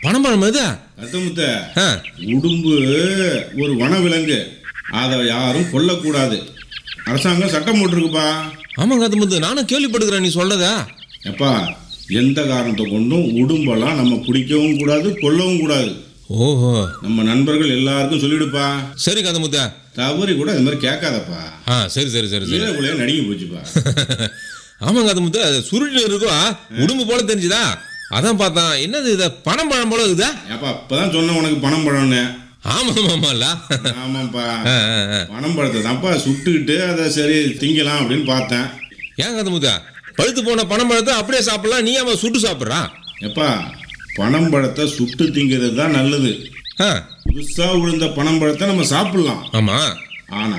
பனம்பழம் எது கருத்தமுத்த ஆ, உடும்பு ஒரு வனவிலங்கு அதை யாரும் கொல்லக்கூடாது அரசாங்கம் சட்டம் போட்டிருக்குப்பா ஆமாங்க அது முத்து நானும் கேள்விப்பட்டுக்கிறேன் நீ சொல்றதா எப்பா எந்த காரணத்தை கொண்டும் உடும்பெல்லாம் நம்ம பிடிக்கவும் கூடாது கொல்லவும் கூடாது ஓஹோ நம்ம நண்பர்கள் எல்லாருக்கும் சொல்லிடுப்பா சரி கதை முத்தா தவறி கூட இது மாதிரி கேட்காதப்பா ஆ சரி சரி சரி சரி ஈழக்குள்ளையே நடுங்கி போச்சுப்பா ஆமாங்க அது முத்து அது சுருட்டு இருக்கும் உடும்பு போல தெரிஞ்சுதா அதான் பார்த்தான் என்னது இத பனம்பழம் போல இருக்குதா ஏப்பா இப்பதான் சொன்ன உனக்கு பணம் பழம்னு ஆமா ஆமாம்ல ஆமாப்பா ஆ, ஆ, ஆ. பணம் பழத்தை தான்ப்பா சுட்டுக்கிட்டு அதை சரி திங்கலாம் அப்படின்னு பார்த்தேன் ஏன் கதை முத்தா பழுத்து போன பனம்பழத்தை அப்படியே சாப்பிடலாம் நீ அவன் சுட்டு சாப்பிட்றான் எப்பா பணம் பழத்தை சுட்டு திங்கிறது தான் நல்லது ஆ புதுசா விழுந்த பணம் பழத்தை நம்ம சாப்பிடலாம் ஆமா ஆனா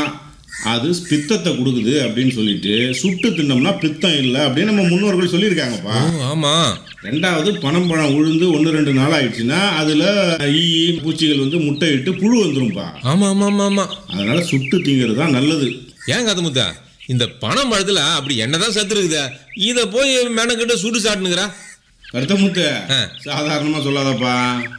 அது பித்தத்தை கொடுக்குது அப்படின்னு சொல்லிட்டு சுட்டு தின்னோம்னா பித்தம் இல்லை அப்படின்னு நம்ம முன்னோர்கள் சொல்லியிருக்காங்கப்பா ஓ ஆமா ரெண்டாவது பனம் பழம் உழுந்து ஒன்று ரெண்டு நாள் ஆயிடுச்சுன்னா அதுல ஈ பூச்சிகள் வந்து முட்டையிட்டு புழு வந்துரும்பா ஆமா ஆமா ஆமா ஆமா அதனால சுட்டு திங்கிறது தான் நல்லது ஏன் கதை முத்தா இந்த பணம் பழத்துல அப்படி என்னதான் சத்து இருக்குதே இதை போய் மெனக்கிட்ட சுட்டு சாட்டுனுங்கிறா கருத்தமுத்து ஆ. சாதாரணமா சொல்லாதப்பா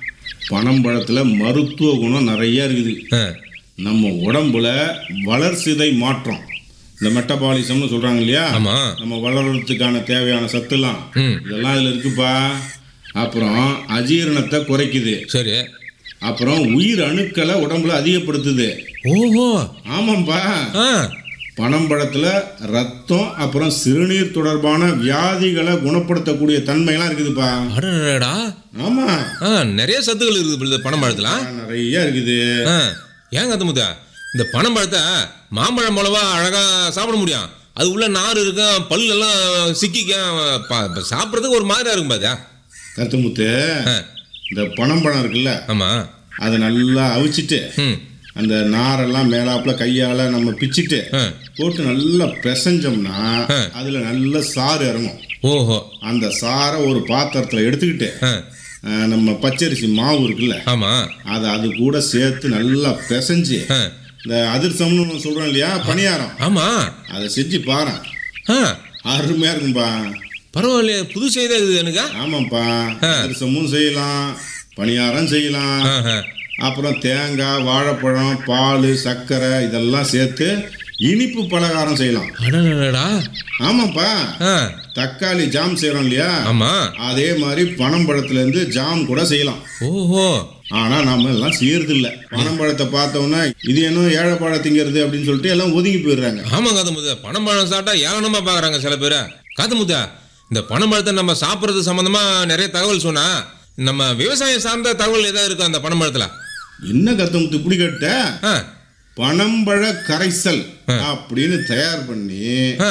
பனம் பழத்துல மருத்துவ குணம் நிறைய இருக்குது ஆ, நம்ம உடம்புல வளர்சிதை மாற்றம் இந்த மெட்டபாலிசம்னு சொல்றாங்க இல்லையா ஆமா நம்ம வளர்றதுக்கான தேவையான சத்துலாம் ம் இதெல்லாம் இதுல இருக்குப்பா அப்புறம் அஜீரணத்தை குறைக்குது சரி அப்புறம் உயிர் அணுக்களை உடம்புல அதிகப்படுத்துது ஓஹோ ஆமாம்பா ஆ பனம்பழத்துல ரத்தம் அப்புறம் சிறுநீர் தொடர்பான வியாதிகளை குணப்படுத்தக்கூடிய தன்மைலாம் இருக்குதுப்பா அடடா ஆமா ஆ நிறைய சத்துக்கள் இருக்குது இந்த பனம் பழத்துல நிறைய இருக்குது ஆ ஏன் கதை முத்தா இந்த பனம் பழத்தை மாம்பழம் போலவா அழகா சாப்பிட முடியும் அது உள்ள நார் இருக்கும் பல்லெல்லாம் சிக்கிக்கும் ப- ப- சாப்பிட்றதுக்கு ஒரு மாதிரியா இருக்கும் பாத்தியா கருத்துமுத்து ஆ, இந்த பனம்பழம் இருக்குல்ல ஆமா அதை நல்லா அவிச்சிட்டு ம் அந்த நாரெல்லாம் மேலாப்புல கையால நம்ம பிச்சிட்டு ஆ, போட்டு நல்லா பிசைஞ்சோம்னா ஆ. அதுல நல்ல சாறு இறங்கும் ஓஹோ அந்த சாரை ஒரு பாத்திரத்துல எடுத்துக்கிட்டு ஆ, ஆ, நம்ம பச்சரிசி மாவு இருக்குல்ல ஆமா அதை அது கூட சேர்த்து நல்லா பிசைஞ்சு ஆ, இந்த அதிர்சம்னு ஒண்ணு சொல்றோம் இல்லையா பணியாரம் ஆமா அதை செஞ்சு பாரு ஆ அருமையா இருக்கும்பா பரவாயில்லையே புது செய்தா இருக்குது எனக்கு ஆமாப்பா அதிர்சமும் செய்யலாம் பணியாரம் செய்யலாம் ஆஹா. அப்புறம் தேங்காய் வாழைப்பழம் பால் சர்க்கரை இதெல்லாம் சேர்த்து இனிப்பு பலகாரம் செய்யலாம் அடடடா ஆமாப்பா ஆ தக்காளி ஜாம் செய்றோம் இல்லையா ஆமா அதே மாதிரி பனம்பழத்துல இருந்து ஜாம் கூட செய்யலாம் ஓஹோ ஆனா நாம எல்லாம் செய்யறது இல்ல பனம்பழத்தை பார்த்தோம்னா இது என்ன ஏழைப்பழ திங்கிறது அப்படின்னு சொல்லிட்டு எல்லாம் ஒதுங்கி போயிடுறாங்க ஆமா காத்து முத்தா பணம் பழம் சாப்பிட்டா ஏளனமா பாக்குறாங்க சில பேர் காத்து முத்தா இந்த பணம் பழத்தை நம்ம சாப்பிட்றது சம்பந்தமா நிறைய தகவல் சொன்னா நம்ம விவசாயம் சார்ந்த தகவல் ஏதாவது இருக்கா அந்த பணம் பழத்துல என்ன கத்தமுத்து இப்படி கேட்ட ஆ பனம்பழ கரைசல் அப்படின்னு தயார் பண்ணி ஆ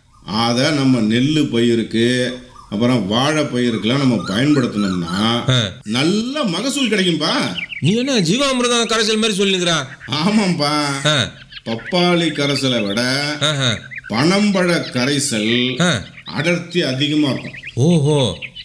அதை நம்ம நெல் பயிருக்கு அப்புறம் வாழை பயிருக்கெல்லாம் நம்ம பயன்படுத்தினோம்னா ஆ. நல்ல மகசூல் கிடைக்கும்பா நீ என்ன ஜீவாமிர்தம் கரைசல் மாதிரி சொல்லிக்கிறா ஆமாம்பா ஆ பப்பாளி கரைசலை விட ஆஹா. பனம்பழ கரைசல் ஆ அடர்த்தி அதிகமா இருக்கும் ஓஹோ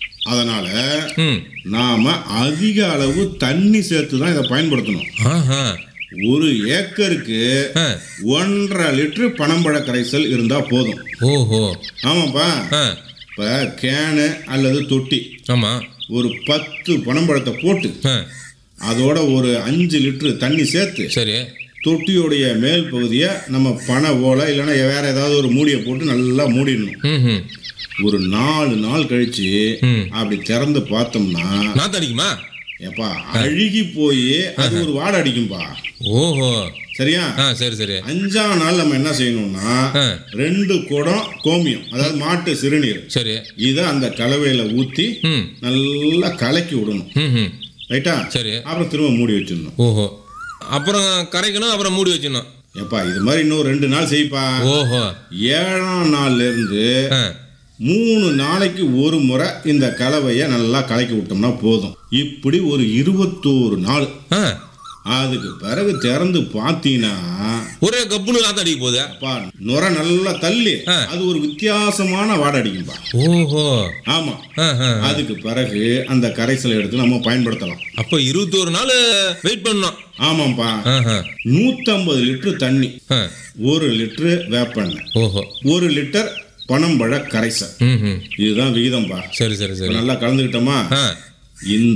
அதனால ம் நாம அதிக அளவு தண்ணி சேர்த்து தான் இதை பயன்படுத்தணும் ஆஹா ஒரு ஏக்கருக்கு ஆ ஒன்றரை லிட்டர் பனம்பழ கரைசல் இருந்தா போதும் ஓஹோ ஆமாப்பா ஆ இப்போ கேனு அல்லது தொட்டி ஆமா ஒரு பத்து பனம்பழத்தை போட்டு ஆ அதோட ஒரு அஞ்சு லிட்டர் தண்ணி சேர்த்து சரி தொட்டியோடைய மேல் பகுதியை நம்ம பனை ஓலை இல்லைன்னா வேற ஏதாவது ஒரு மூடியை போட்டு நல்லா மூடிடணும் ம் ம் ஒரு நாலு நாள் கழிச்சு ம். அப்படி திறந்து பார்த்தோம்னா நாத்து அடிக்குமா ஏப்பா அழுகி போய் அது ஒரு வாடை அடிக்கும்பா ஓஹோ சரியா ஆ சரி சரி அஞ்சாம் நாள் நம்ம என்ன செய்யணும்னா ஆ ரெண்டு குடம் கோமியம் அதாவது மாட்டு சிறுநீர் சரி இதை அந்த கலவையில ஊத்தி ம் நல்லா கலக்கி விடணும் ம் ம் ரைட்டா சரி அப்புறம் திரும்ப மூடி வச்சிடணும் ஓஹோ அப்புறம் கரைக்கணும் அப்புறம் மூடி வச்சிடணும் ஏப்பா இது மாதிரி இன்னும் ரெண்டு நாள் செய்ப்பா ஓஹோ ஏழாம் நாள்ல இருந்து ஆ மூணு நாளைக்கு ஒரு முறை இந்த கலவையை நல்லா கலக்கி விட்டோம்னா போதும் இப்படி ஒரு இருபத்தோரு நாள் ஆ அதுக்கு பிறகு திறந்து பார்த்தீங்கன்னா ஒரே கப்புனு நாத்து அடிக்க போகுது அப்பா நுரை நல்லா தள்ளி ஆ. அது ஒரு வித்தியாசமான வாடை அடிக்கும்பா ஓஹோ ஆமா ஆ ஆ அதுக்கு பிறகு அந்த கரைசலை எடுத்து நம்ம பயன்படுத்தலாம் அப்போ இருபத்தோரு நாள் வெயிட் பண்ணணும் ஆமாப்பா ஆஹா. நூத்தம்பது லிட்டர் தண்ணி ஆ ஒரு லிட்டரு வேப்பெண்ணெய் ஓஹோ ஒரு லிட்டர் பனம்பழ கரைசல் ம் ம் இதுதான் விகிதம்பா சரி சரி இப்ப சரி நல்லா கலந்துக்கிட்டோமா ஆ இந்த